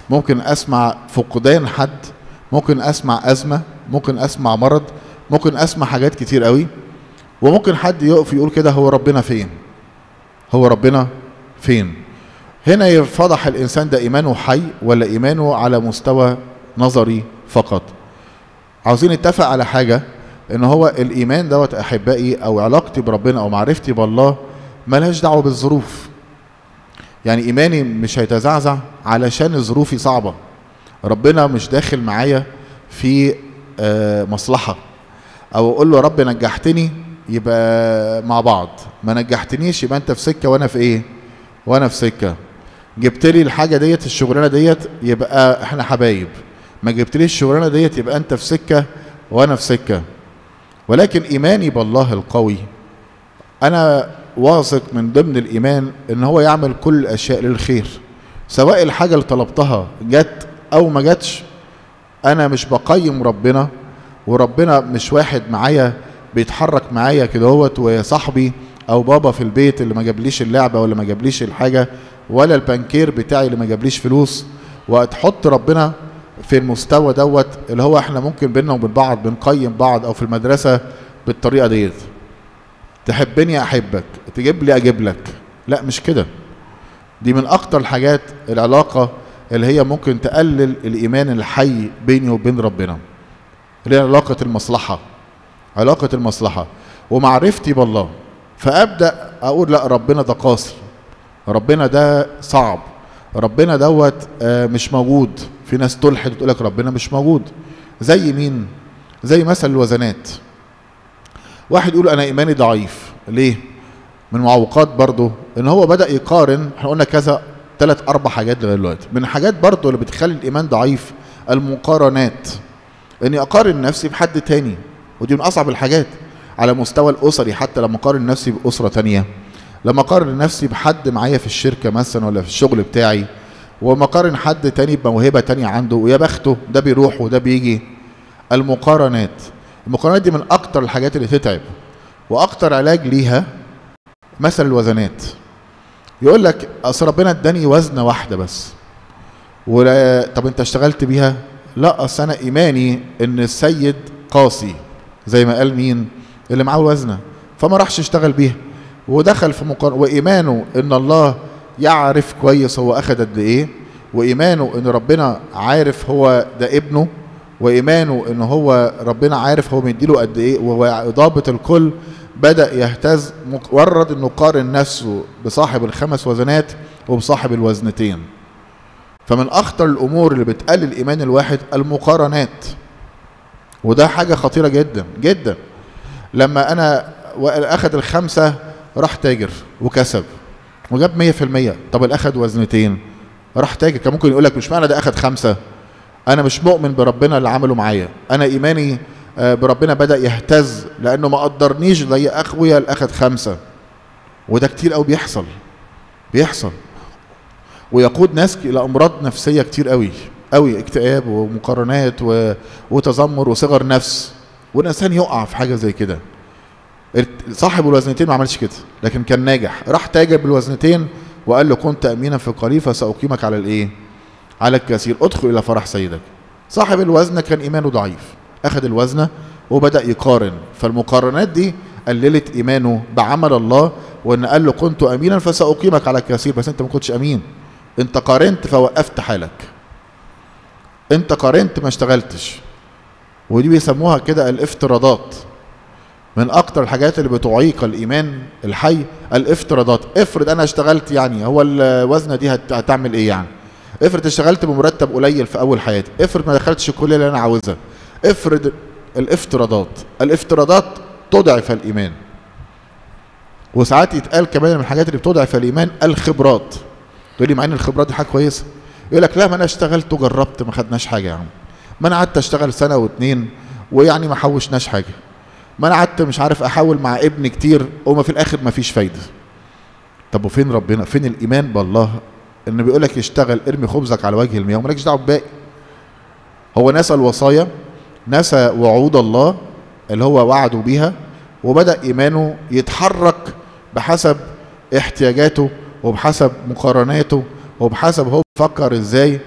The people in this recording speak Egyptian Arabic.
ممكن اسمع فقدان حد ممكن اسمع ازمه ممكن اسمع مرض ممكن اسمع حاجات كتير قوي وممكن حد يقف يقول كده هو ربنا فين هو ربنا فين هنا يفضح الانسان ده ايمانه حي ولا ايمانه على مستوى نظري فقط عاوزين نتفق على حاجه ان هو الايمان دوت احبائي او علاقتي بربنا او معرفتي بالله ملهاش دعوه بالظروف يعني ايماني مش هيتزعزع علشان ظروفي صعبه ربنا مش داخل معايا في آه، مصلحه او اقول له رب نجحتني يبقى مع بعض ما نجحتنيش يبقى انت في سكه وانا في ايه وانا في سكه جبت لي الحاجه ديت الشغلانه ديت يبقى احنا حبايب ما جبتليش الشغلانه ديت يبقى انت في سكه وانا في سكه ولكن ايماني بالله القوي انا واثق من ضمن الايمان ان هو يعمل كل الاشياء للخير سواء الحاجه اللي طلبتها جت او ما جاتش انا مش بقيم ربنا وربنا مش واحد معايا بيتحرك معايا كده هوت وصاحبي او بابا في البيت اللي ما جابليش اللعبه ولا ما جابليش الحاجه ولا البنكير بتاعي اللي ما جابليش فلوس وتحط ربنا في المستوى دوت اللي هو احنا ممكن بينا وبين بعض بنقيم بعض او في المدرسه بالطريقه ديت تحبني احبك تجيب لي اجيب لك لا مش كده دي من اكتر الحاجات العلاقه اللي هي ممكن تقلل الايمان الحي بيني وبين ربنا اللي هي علاقه المصلحه علاقه المصلحه ومعرفتي بالله فابدا اقول لا ربنا ده قاسي ربنا ده صعب ربنا دوت آه، مش موجود في ناس تلحد وتقول لك ربنا مش موجود زي مين زي مثل الوزنات واحد يقول انا ايماني ضعيف ليه من معوقات برضه ان هو بدا يقارن احنا قلنا كذا ثلاث اربع حاجات لغايه دلوقتي من الحاجات برضه اللي بتخلي الايمان ضعيف المقارنات اني اقارن نفسي بحد تاني ودي من اصعب الحاجات على مستوى الاسري حتى لما اقارن نفسي باسره تانية لما اقارن نفسي بحد معايا في الشركه مثلا ولا في الشغل بتاعي وما اقارن حد تاني بموهبه تانية عنده ويا بخته ده بيروح وده بيجي المقارنات المقارنات دي من اكتر الحاجات اللي تتعب واكتر علاج ليها مثل الوزنات يقول لك اصل ربنا اداني وزنه واحده بس ولا طب انت اشتغلت بيها لا اصل انا ايماني ان السيد قاسي زي ما قال مين اللي معاه الوزنه فما راحش يشتغل بيها ودخل في مقارنه وايمانه ان الله يعرف كويس هو اخد قد ايه وايمانه ان ربنا عارف هو ده ابنه وايمانه ان هو ربنا عارف هو مديله قد ايه وهو ضابط الكل بدا يهتز مجرد انه قارن نفسه بصاحب الخمس وزنات وبصاحب الوزنتين فمن اخطر الامور اللي بتقلل ايمان الواحد المقارنات وده حاجه خطيره جدا جدا لما انا اخد الخمسه راح تاجر وكسب وجاب 100% طب اللي اخد وزنتين راح تاجر كان ممكن يقول لك مش معنى ده اخد خمسه انا مش مؤمن بربنا اللي عمله معايا انا ايماني آه، بربنا بدا يهتز لانه ما قدرنيش زي اخويا اللي اخد خمسه وده كتير قوي بيحصل بيحصل ويقود ناس الى امراض نفسيه كتير قوي قوي اكتئاب ومقارنات و... وتذمر وصغر نفس والانسان يقع في حاجه زي كده صاحب الوزنتين ما عملش كده لكن كان ناجح راح تاجر بالوزنتين وقال له كنت امينا في القليل فساقيمك على الايه على الكثير ادخل الى فرح سيدك صاحب الوزنه كان ايمانه ضعيف اخذ الوزنه وبدا يقارن فالمقارنات دي قللت ايمانه بعمل الله وان قال له كنت امينا فساقيمك على الكثير بس انت ما كنتش امين انت قارنت فوقفت حالك انت قارنت ما اشتغلتش ودي بيسموها كده الافتراضات من اكتر الحاجات اللي بتعيق الايمان الحي الافتراضات افرض انا اشتغلت يعني هو الوزنه دي هت- هتعمل ايه يعني افرض اشتغلت بمرتب قليل في اول حياتي افرض ما دخلتش الكليه اللي انا عاوزها افرض الافتراضات الافتراضات تضعف الايمان وساعات يتقال كمان من الحاجات اللي بتضعف الايمان الخبرات تقول لي مع ان الخبرات دي حاجه كويسه يقول لك لا ما انا اشتغلت وجربت ما خدناش حاجه يا عم ما انا قعدت اشتغل سنه واتنين ويعني ما حوشناش حاجه ما انا قعدت مش عارف احاول مع ابني كتير وما في الاخر ما فيش فايده طب وفين ربنا فين الايمان بالله ان بيقول لك اشتغل ارمي خبزك على وجه المياه ومالكش دعوه بالباقي هو نسى الوصايا نسى وعود الله اللي هو وعده بيها وبدا ايمانه يتحرك بحسب احتياجاته وبحسب مقارناته وبحسب هو بيفكر ازاي